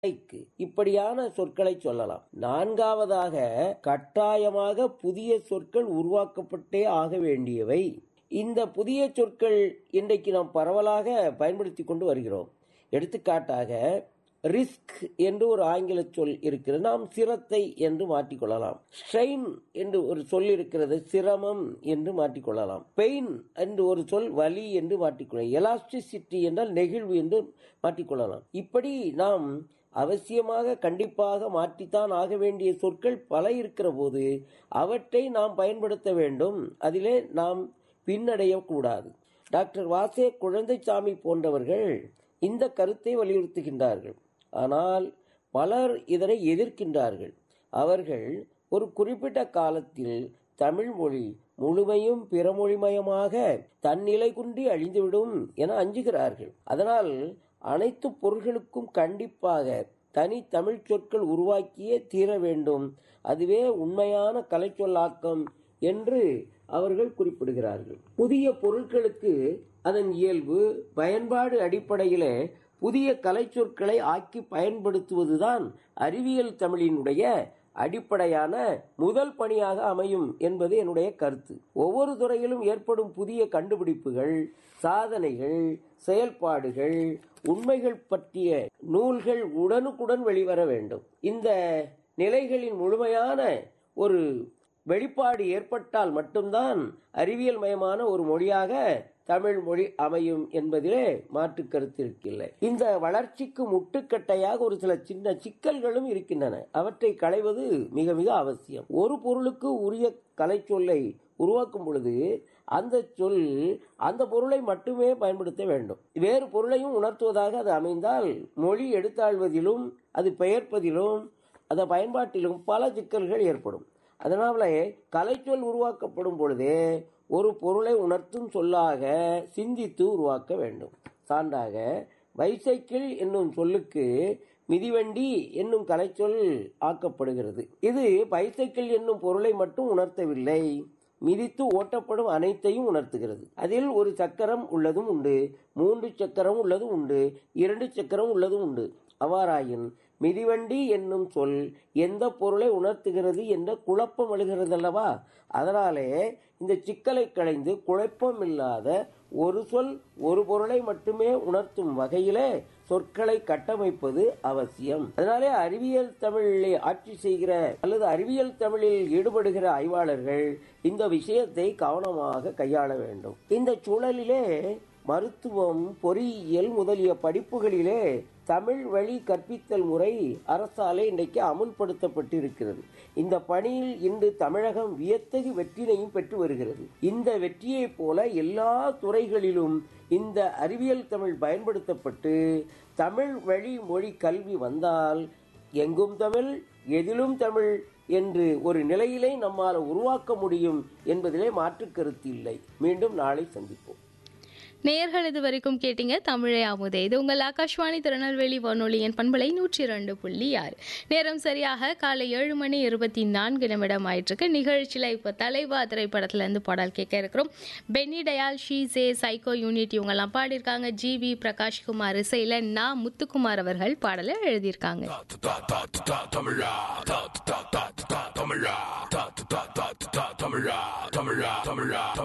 like இப்படியான சொற்களை சொல்லலாம் நான்காவதாக கட்டாயமாக புதிய சொற்கள் உருவாக்கப்பட்டே ஆக வேண்டியவை இந்த புதிய சொற்கள் இன்றைக்கு நாம் பரவலாக பயன்படுத்தி கொண்டு வருகிறோம் எடுத்துக்காட்டாக ரிஸ்க் என்று ஒரு ஆங்கில சொல் இருக்கிறது நாம் சிரத்தை என்று மாற்றிக்கொள்ளலாம் ஸ்ட்ரெயின் என்று ஒரு சொல் இருக்கிறது சிரமம் என்று மாற்றிக்கொள்ளலாம் பெயின் என்று ஒரு சொல் வலி என்று மாற்றிக்கொள்ளலாம் எலாஸ்டிசிட்டி என்றால் நெகிழ்வு என்று மாற்றிக்கொள்ளலாம் இப்படி நாம் அவசியமாக கண்டிப்பாக மாற்றித்தான் ஆக வேண்டிய சொற்கள் பல இருக்கிற போது அவற்றை நாம் பயன்படுத்த வேண்டும் அதிலே நாம் பின்னடையக்கூடாது டாக்டர் வாசே குழந்தைசாமி போன்றவர்கள் இந்த கருத்தை வலியுறுத்துகின்றார்கள் ஆனால் பலர் இதனை எதிர்க்கின்றார்கள் அவர்கள் ஒரு குறிப்பிட்ட காலத்தில் தமிழ் மொழி முழுமையும் பிறமொழிமயமாக தன்னிலை குன்றி அழிந்துவிடும் என அஞ்சுகிறார்கள் அதனால் அனைத்து பொருள்களுக்கும் கண்டிப்பாக தனி தமிழ் சொற்கள் உருவாக்கியே தீர வேண்டும் அதுவே உண்மையான கலைச்சொல்லாக்கம் என்று அவர்கள் குறிப்பிடுகிறார்கள் புதிய பொருட்களுக்கு அதன் இயல்பு பயன்பாடு அடிப்படையிலே புதிய கலைச்சொற்களை ஆக்கி பயன்படுத்துவதுதான் அறிவியல் தமிழினுடைய அடிப்படையான முதல் பணியாக அமையும் என்பது என்னுடைய கருத்து ஒவ்வொரு துறையிலும் ஏற்படும் புதிய கண்டுபிடிப்புகள் சாதனைகள் செயல்பாடுகள் உண்மைகள் பற்றிய நூல்கள் உடனுக்குடன் வெளிவர வேண்டும் இந்த நிலைகளின் முழுமையான ஒரு வெளிப்பாடு ஏற்பட்டால் மட்டும்தான் அறிவியல் மயமான ஒரு மொழியாக தமிழ் மொழி அமையும் என்பதிலே மாற்று கருத்து இருக்கில்லை இந்த வளர்ச்சிக்கு முட்டுக்கட்டையாக ஒரு சில சின்ன சிக்கல்களும் இருக்கின்றன அவற்றை களைவது மிக மிக அவசியம் ஒரு பொருளுக்கு உரிய கலைச்சொல்லை உருவாக்கும் பொழுது அந்த சொல் அந்த பொருளை மட்டுமே பயன்படுத்த வேண்டும் வேறு பொருளையும் உணர்த்துவதாக அது அமைந்தால் மொழி எடுத்தாழ்வதிலும் அது பெயர்ப்பதிலும் அந்த பயன்பாட்டிலும் பல சிக்கல்கள் ஏற்படும் அதனாலே கலைச்சொல் உருவாக்கப்படும் பொழுதே ஒரு பொருளை உணர்த்தும் சொல்லாக சிந்தித்து உருவாக்க வேண்டும் சான்றாக பைசைக்கிள் என்னும் சொல்லுக்கு மிதிவண்டி என்னும் கலைச்சொல் ஆக்கப்படுகிறது இது பைசைக்கிள் என்னும் பொருளை மட்டும் உணர்த்தவில்லை மிதித்து ஓட்டப்படும் அனைத்தையும் உணர்த்துகிறது அதில் ஒரு சக்கரம் உள்ளதும் உண்டு மூன்று சக்கரம் உள்ளதும் உண்டு இரண்டு சக்கரம் உள்ளதும் உண்டு அவ்வாறாயின் மிதிவண்டி என்னும் சொல் எந்த பொருளை உணர்த்துகிறது என்ற குழப்பம் எழுகிறது அல்லவா அதனாலே இந்த சிக்கலை களைந்து குழப்பம் இல்லாத ஒரு சொல் ஒரு பொருளை மட்டுமே உணர்த்தும் வகையிலே சொற்களை கட்டமைப்பது அவசியம் அதனாலே அறிவியல் தமிழில் ஆட்சி செய்கிற அல்லது அறிவியல் தமிழில் ஈடுபடுகிற ஆய்வாளர்கள் இந்த விஷயத்தை கவனமாக கையாள வேண்டும் இந்த சூழலிலே மருத்துவம் பொறியியல் முதலிய படிப்புகளிலே தமிழ் வழி கற்பித்தல் முறை அரசாலே இன்றைக்கு அமுல்படுத்தப்பட்டு இருக்கிறது இந்த பணியில் இன்று தமிழகம் வியத்தகு வெற்றினையும் பெற்று வருகிறது இந்த வெற்றியைப் போல எல்லா துறைகளிலும் இந்த அறிவியல் தமிழ் பயன்படுத்தப்பட்டு தமிழ் வழி மொழி கல்வி வந்தால் எங்கும் தமிழ் எதிலும் தமிழ் என்று ஒரு நிலையிலே நம்மால் உருவாக்க முடியும் என்பதிலே மாற்று கருத்து இல்லை மீண்டும் நாளை சந்திப்போம் நேயர்கள் இது வரைக்கும் கேட்டீங்க தமிழை அமுதே இது உங்கள் ஆகாஷ்வாணி திருநெல்வேலி வானொலியின் பண்பலை நூற்றி ரெண்டு புள்ளி ஆறு நேரம் சரியாக காலை ஏழு மணி இருபத்தி நான்கு நிமிடம் ஆயிட்டிருக்கு நிகழ்ச்சியில் இப்போ தலைவா திரைப்படத்துலேருந்து பாடல் கேட்க இருக்கிறோம் பென்னி டயால் ஷீசே சைக்கோ யூனிட் இவங்கெல்லாம் பாடியிருக்காங்க ஜி வி பிரகாஷ்குமார் இசையில் நா முத்துக்குமார் அவர்கள் பாடலை எழுதியிருக்காங்க தமிழா தமிழா தமிழா தமிழா தமிழா